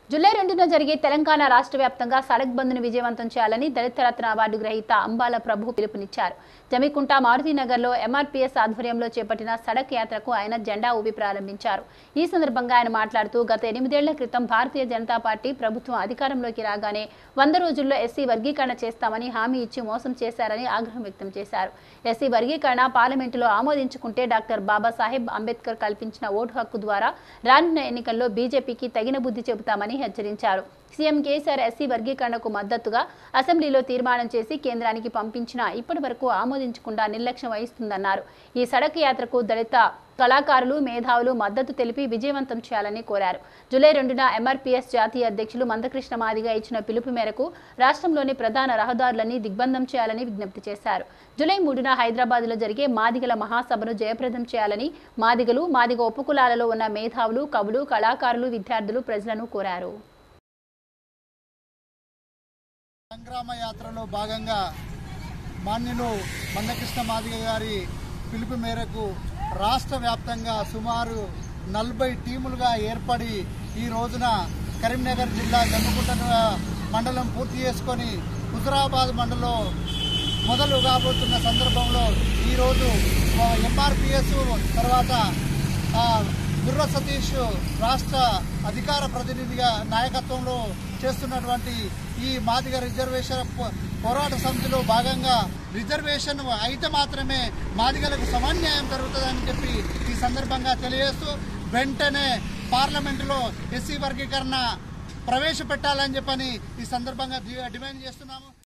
July రెండున జరిగే తెలంగాణ రాష్ట్ర వ్యాప్తంగా సడక్ బంద్ను విజయవంతం చేయాలని దళిత రత్న అవార్డు గ్రహీత అంబాల ప్రభు పిలుపునిచ్చారు జమికుంట మారుతినగర్లో ఎంఆర్పీఎస్ ఆధ్వర్యంలో చేపట్టిన సడక్ యాత్రకు ఆయన జెండా ఊపి ప్రారంభించారు ఈ సందర్భంగా ఆయన మాట్లాడుతూ గత ఎనిమిదేళ్ల క్రితం భారతీయ జనతా పార్టీ ప్రభుత్వం అధికారంలోకి రాగానే వంద రోజుల్లో ఎస్సీ వర్గీకరణ చేస్తామని హామీ ఇచ్చి మోసం చేశారని ఆగ్రహం వ్యక్తం చేశారు ఎస్సీ వర్గీకరణ పార్లమెంటులో ఆమోదించుకుంటే డాక్టర్ బాబాసాహెబ్ అంబేద్కర్ కల్పించిన ఓటు హక్కు ద్వారా రానున్న ఎన్నికల్లో బీజేపీకి తగిన బుద్ధి చెబుతామని హెచ్చరించారు సీఎం కేసీఆర్ ఎస్సీ వర్గీకరణకు మద్దతుగా అసెంబ్లీలో తీర్మానం చేసి కేంద్రానికి పంపించినా ఇప్పటి వరకు ఆమోదించకుండా నిర్లక్ష్యం వహిస్తుందన్నారు ఈ సడక్ యాత్రకు దళిత కళాకారులు మేధావులు మద్దతు తెలిపి విజయవంతం చేయాలని కోరారు జూలై రెండున ఎంఆర్పీఎస్ జాతీయ అధ్యక్షులు మందకృష్ణ మాదిగా ఇచ్చిన పిలుపు మేరకు రాష్ట్రంలోని ప్రధాన రహదారులని దిగ్బంధం చేయాలని విజ్ఞప్తి చేశారు జూలై మూడున హైదరాబాద్లో జరిగే మాదిగల మహాసభను జయప్రదం చేయాలని మాదిగలు మాదిగ ఉపకులాలలో ఉన్న మేధావులు కవులు కళాకారులు విద్యార్థులు ప్రజలను కోరారు సంగ్రామ యాత్రలో భాగంగా మాన్యులు మందకృష్ణ మాదిగ గారి పిలుపు మేరకు రాష్ట్ర వ్యాప్తంగా సుమారు నలభై టీములుగా ఏర్పడి ఈ రోజున కరీంనగర్ జిల్లా జమ్మికుంట మండలం పూర్తి చేసుకొని హుజరాబాద్ మండలం మొదలు కాబోతున్న సందర్భంలో ఈరోజు ఎంఆర్పిఎస్ తర్వాత ఆ, బుర్ర సతీష్ రాష్ట్ర అధికార ప్రతినిధిగా నాయకత్వంలో చేస్తున్నటువంటి ఈ మాదిగ రిజర్వేషన్ పో- పోరాట సమితిలో భాగంగా రిజర్వేషన్ అయితే మాత్రమే మాదిగలకు సమన్యాయం జరుగుతుందని చెప్పి ఈ సందర్భంగా తెలియజేస్తూ వెంటనే పార్లమెంటులో ఎస్సీ వర్గీకరణ ప్రవేశపెట్టాలని చెప్పని ఈ సందర్భంగా డి- డిమాండ్ చేస్తున్నాము